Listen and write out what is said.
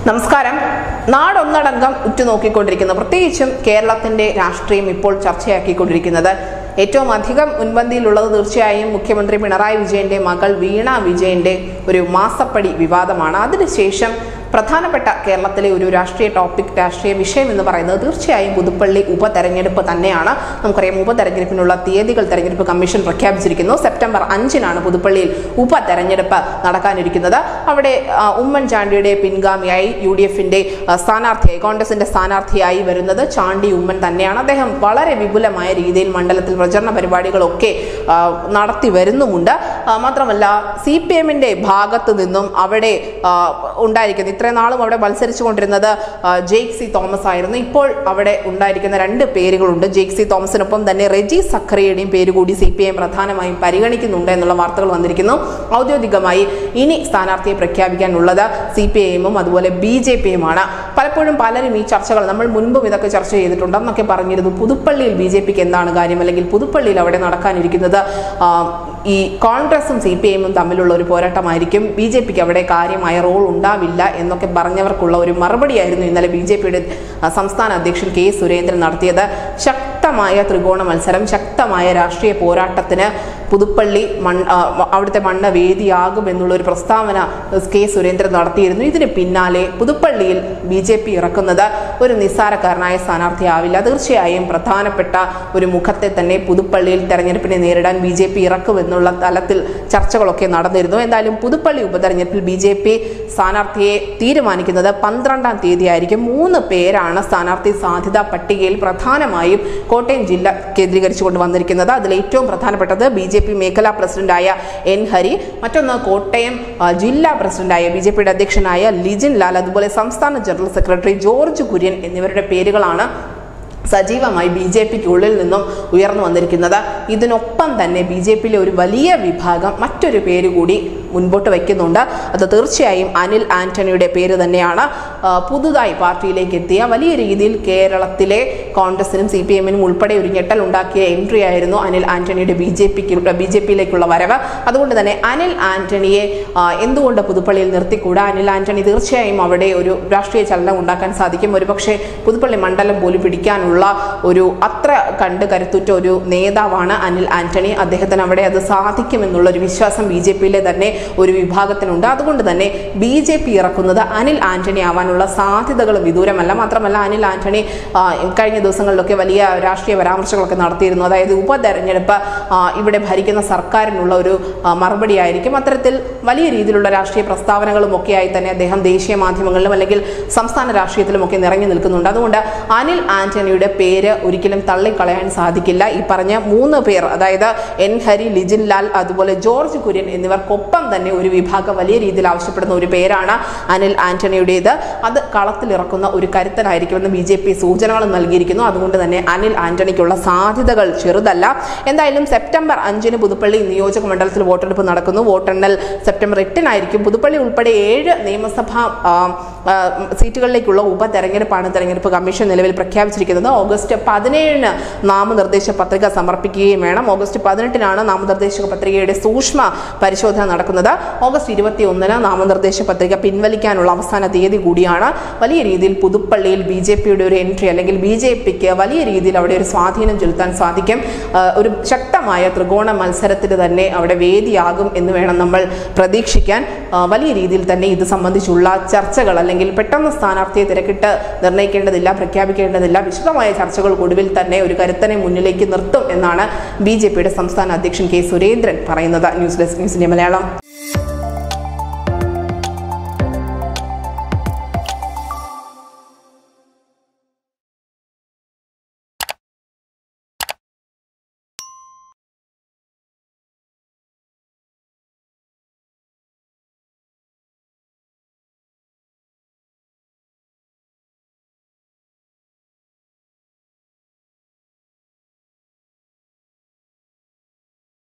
നമസ്കാരം നാടൊന്നടങ്കം ഉറ്റുനോക്കിക്കൊണ്ടിരിക്കുന്ന പ്രത്യേകിച്ചും കേരളത്തിന്റെ രാഷ്ട്രീയം ഇപ്പോൾ ചർച്ചയാക്കിക്കൊണ്ടിരിക്കുന്നത് ഏറ്റവും അധികം മുൻപന്തിയിലുള്ളത് തീർച്ചയായും മുഖ്യമന്ത്രി പിണറായി വിജയന്റെ മകൾ വീണ വിജയന്റെ ഒരു മാസപ്പടി വിവാദമാണ് അതിനുശേഷം പ്രധാനപ്പെട്ട കേരളത്തിലെ ഒരു രാഷ്ട്രീയ ടോപ്പിക് രാഷ്ട്രീയ വിഷയം എന്ന് പറയുന്നത് തീർച്ചയായും പുതുപ്പള്ളി ഉപതെരഞ്ഞെടുപ്പ് തന്നെയാണ് നമുക്കറിയാം ഉപതെരഞ്ഞെടുപ്പിനുള്ള തീയതികൾ തെരഞ്ഞെടുപ്പ് കമ്മീഷൻ പ്രഖ്യാപിച്ചിരിക്കുന്നു സെപ്റ്റംബർ അഞ്ചിനാണ് പുതുപ്പള്ളിയിൽ ഉപതെരഞ്ഞെടുപ്പ് നടക്കാനിരിക്കുന്നത് അവിടെ ആ, ഉമ്മൻചാണ്ടിയുടെ പിൻഗാമിയായി യു ഡി എഫിന്റെ സ്ഥാനാർത്ഥിയായി കോൺഗ്രസിന്റെ സ്ഥാനാർത്ഥിയായി വരുന്നത് ചാണ്ടി ഉമ്മൻ തന്നെയാണ് അദ്ദേഹം വളരെ വിപുലമായ രീതിയിൽ മണ്ഡലത്തിൽ പ്രചരണ പരിപാടികളൊക്കെ ആ, നടത്തി വരുന്നുമുണ്ട് ആ, മാത്രമല്ല സി പി എമ്മിന്റെ ഭാഗത്ത് നിന്നും അവിടെ ആ, ഉണ്ടായിരിക്കുന്ന ഇത്രയും നാളും അവിടെ മത്സരിച്ചു കൊണ്ടിരുന്നത് ആ, ജെയ്ക് സി തോമസ് ആയിരുന്നു ഇപ്പോൾ അവിടെ ഉണ്ടായിരിക്കുന്ന രണ്ട് പേരുകളുണ്ട് ജെയ്ക് സി തോമസിനൊപ്പം തന്നെ റെജി സഖറിയുടെയും പേര് കൂടി സി പി എം പ്രധാനമായും പരിഗണിക്കുന്നുണ്ട് എന്നുള്ള വാർത്തകൾ വന്നിരിക്കുന്നു ഔദ്യോഗികമായി ഇനി സ്ഥാനാർത്ഥിയെ പ്രഖ്യാപിക്കാനുള്ളത് സി പി ഐഎമ്മും അതുപോലെ ബി ജെ പിയുമാണ് പലപ്പോഴും പലരും ഈ ചർച്ചകൾ നമ്മൾ മുൻപും ഇതൊക്കെ ചർച്ച ചെയ്തിട്ടുണ്ട് എന്നൊക്കെ പറഞ്ഞിരുന്നു പുതുപ്പള്ളിയിൽ ബി ജെ പിക്ക് എന്താണ് കാര്യം അല്ലെങ്കിൽ പുതുപ്പള്ളിയിൽ അവിടെ നടക്കാനിരിക്കുന്നത് ആ, ഈ കോൺഗ്രസും സി പി ഐഎമ്മും തമ്മിലുള്ള ഒരു പോരാട്ടമായിരിക്കും ബി ജെ പിക്ക് അവിടെ കാര്യമായ റോൾ ഉണ്ടാവില്ല എന്നൊക്കെ പറഞ്ഞവർക്കുള്ള ഒരു മറുപടിയായിരുന്നു ഇന്നലെ ബി ജെ പിയുടെ സംസ്ഥാന അധ്യക്ഷൻ കെ സുരേന്ദ്രൻ നടത്തിയത് ശക്തമായ ത്രികോണ മത്സരം ശക്തമായ രാഷ്ട്രീയ പോരാട്ടത്തിന് പുതുപ്പള്ളി മൺ ആ, അവിടുത്തെ മണ്ണ് വേദിയാകും എന്നുള്ള ഒരു പ്രസ്താവന കെ സുരേന്ദ്രൻ നടത്തിയിരുന്നു ഇതിന് പിന്നാലെ പുതുപ്പള്ളിയിൽ ബി ജെ പി ഇറക്കുന്നത് ഒരു നിസ്സാരക്കാരനായ സ്ഥാനാർത്ഥിയാവില്ല തീർച്ചയായും പ്രധാനപ്പെട്ട ഒരു മുഖത്തെ തന്നെ പുതുപ്പള്ളിയിൽ തെരഞ്ഞെടുപ്പിനെ നേരിടാൻ ബി ജെ പി ഇറക്കുമെന്നുള്ള തലത്തിൽ ചർച്ചകളൊക്കെ നടന്നിരുന്നു എന്തായാലും പുതുപ്പള്ളി ഉപതെരഞ്ഞെടുപ്പിൽ ബി ജെ പി സ്ഥാനാർത്ഥിയെ തീരുമാനിക്കുന്നത് പന്ത്രണ്ടാം തീയതി ആയിരിക്കും മൂന്ന് പേരാണ് സ്ഥാനാർത്ഥി സാധ്യതാ പട്ടികയിൽ പ്രധാനമായും കോട്ടയം ജില്ല കേന്ദ്രീകരിച്ചുകൊണ്ട് വന്നിരിക്കുന്നത് അതിൽ ഏറ്റവും പ്രധാനപ്പെട്ടത് ബി ജെ പി മേഖലാ പ്രസിഡന്റായ എൻ ഹരി മറ്റൊന്ന് കോട്ടയം ആ, ജില്ലാ പ്രസിഡന്റായ ബി ജെ പിയുടെ അധ്യക്ഷനായ ലിജിൻ ലാൽ അതുപോലെ സംസ്ഥാന ജനറൽ സെക്രട്ടറി ജോർജ് കുര്യൻ എന്നിവരുടെ പേരുകളാണ് സജീവമായി ബി ജെ പിക്ക് ഉള്ളിൽ നിന്നും ഉയർന്നു വന്നിരിക്കുന്നത് ഇതിനൊപ്പം തന്നെ ബി ജെ പിയിലെ ഒരു വലിയ വിഭാഗം മറ്റൊരു പേര് കൂടി മുൻപോട്ട് വയ്ക്കുന്നുണ്ട് അത് തീർച്ചയായും അനിൽ ആന്റണിയുടെ പേര് തന്നെയാണ് ആ, പുതുതായി പാർട്ടിയിലേക്ക് എത്തിയ വലിയ രീതിയിൽ കേരളത്തിലെ കോൺഗ്രസിനും സി പി എമ്മിനും ഉൾപ്പെടെ ഒരു ഞെട്ടൽ ഉണ്ടാക്കിയ എൻട്രി ആയിരുന്നു അനിൽ ആന്റണിയുടെ ബി ജെ പിക്ക് ബി ജെ പിയിലേക്കുള്ള വരവ് അതുകൊണ്ട് തന്നെ അനിൽ ആന്റണിയെ ആ, എന്തുകൊണ്ട് പുതുപ്പള്ളിയിൽ നിർത്തിക്കൂടാ അനിൽ ആന്റണി തീർച്ചയായും അവിടെ ഒരു രാഷ്ട്രീയ ചലനം ഉണ്ടാക്കാൻ സാധിക്കും ഒരുപക്ഷെ പുതുപ്പള്ളി മണ്ഡലം പോലും പിടിക്കാനുള്ള ഒരു അത്ര കണ്ട് കരുത്തുറ്റ ഒരു നേതാവാണ് അനിൽ ആന്റണി അദ്ദേഹത്തിന് അവിടെ അത് സാധിക്കുമെന്നുള്ള ഒരു വിശ്വാസം ബി ജെ പിയിലെ തന്നെ ഒരു വിഭാഗത്തിനുണ്ട് അതുകൊണ്ട് തന്നെ ബി ജെ പി ഇറക്കുന്നത് അനിൽ ആന്റണി ആവാനുള്ള സാധ്യതകൾ വിദൂരമല്ല മാത്രമല്ല അനിൽ ആന്റണി ആ, കഴിഞ്ഞ ദിവസങ്ങളിലൊക്കെ വലിയ രാഷ്ട്രീയ പരാമർശങ്ങളൊക്കെ നടത്തിയിരുന്നു അതായത് ഉപതെരഞ്ഞെടുപ്പ് ആ, ഇവിടെ ഭരിക്കുന്ന സർക്കാരിനുള്ള ഒരു ആ, മറുപടിയായിരിക്കും അത്തരത്തിൽ വലിയ രീതിയിലുള്ള രാഷ്ട്രീയ പ്രസ്താവനകളും ഒക്കെയായി തന്നെ അദ്ദേഹം ദേശീയ മാധ്യമങ്ങളിലും അല്ലെങ്കിൽ സംസ്ഥാന രാഷ്ട്രീയത്തിലും ഒക്കെ നിറഞ്ഞു നിൽക്കുന്നുണ്ട് അതുകൊണ്ട് അനിൽ ആന്റണിയുടെ പേര് ഒരിക്കലും തള്ളിക്കളയാൻ സാധിക്കില്ല ഈ പറഞ്ഞ മൂന്ന് പേർ അതായത് എൻ ഹരി ലിജിൻ ലാൽ അതുപോലെ ജോർജ് കുര്യൻ എന്നിവർക്കൊപ്പം തന്നെ ഒരു വിഭാഗം വലിയ രീതിയിൽ ആവശ്യപ്പെടുന്ന ഒരു പേരാണ് അനിൽ ആന്റണിയുടേത് അത് കളത്തിലിറക്കുന്ന ഒരു കരുത്തനായിരിക്കുമെന്ന് ബി ജെ പി സൂചനകളും നൽകിയിരിക്കുന്നു അതുകൊണ്ട് തന്നെ അനിൽ ആന്റണിക്കുള്ള സാധ്യതകൾ ചെറുതല്ല എന്തായാലും സെപ്റ്റംബർ അഞ്ചിന് പുതുപ്പള്ളി നിയോജക മണ്ഡലത്തിൽ വോട്ടെടുപ്പ് നടക്കുന്നു വോട്ടെണ്ണൽ സെപ്റ്റംബർ എട്ടിനായിരിക്കും പുതുപ്പള്ളി ഉൾപ്പെടെ ഏഴ് നിയമസഭാ ആ, ആ, സീറ്റുകളിലേക്കുള്ള ഉപതെരഞ്ഞെടുപ്പാണ് തെരഞ്ഞെടുപ്പ് കമ്മീഷൻ നിലവിൽ പ്രഖ്യാപിച്ചിരിക്കുന്നത് ഓഗസ്റ്റ് പതിനേഴിന് നാമനിർദ്ദേശ പത്രിക സമർപ്പിക്കുകയും വേണം ഓഗസ്റ്റ് പതിനെട്ടിനാണ് നാമനിർദ്ദേശ പത്രികയുടെ സൂക്ഷ്മ പരിശോധന നടക്കുന്നത് ഓഗസ്റ്റ് ഇരുപത്തി ഒന്നിന് നാമനിർദ്ദേശ പത്രിക പിൻവലിക്കാനുള്ള അവസാന തീയതി കൂടിയാണ് വലിയ രീതിയിൽ പുതുപ്പള്ളിയിൽ ബി ജെ പിയുടെ ഒരു എൻട്രി അല്ലെങ്കിൽ ബി ജെ പിക്ക് വലിയ രീതിയിൽ അവിടെ ഒരു സ്വാധീനം ചെലുത്താൻ സാധിക്കും ആ, ഒരു ശക്തമായ ത്രികോണ മത്സരത്തിന് തന്നെ അവിടെ വേദിയാകും എന്ന് വേണം നമ്മൾ പ്രതീക്ഷിക്കാൻ ആ, വലിയ രീതിയിൽ തന്നെ ഇത് സംബന്ധിച്ചുള്ള ചർച്ചകൾ അല്ലെങ്കിൽ പെട്ടെന്ന് സ്ഥാനാർത്ഥിയെ തിരക്കിട്ട് നിർണ്ണയിക്കേണ്ടതില്ല പ്രഖ്യാപിക്കേണ്ടതില്ല വിശദമായ ചർച്ചകൾക്കൊടുവിൽ തന്നെ ഒരു കരുത്തനെ മുന്നിലേക്ക് നിർത്തും എന്നാണ് ബി ജെ പിയുടെ സംസ്ഥാന അധ്യക്ഷൻ കെ സുരേന്ദ്രൻ പറയുന്നത് ന്യൂസ് ഡെസ്ക് ന്യൂസിന്റെ മലയാളം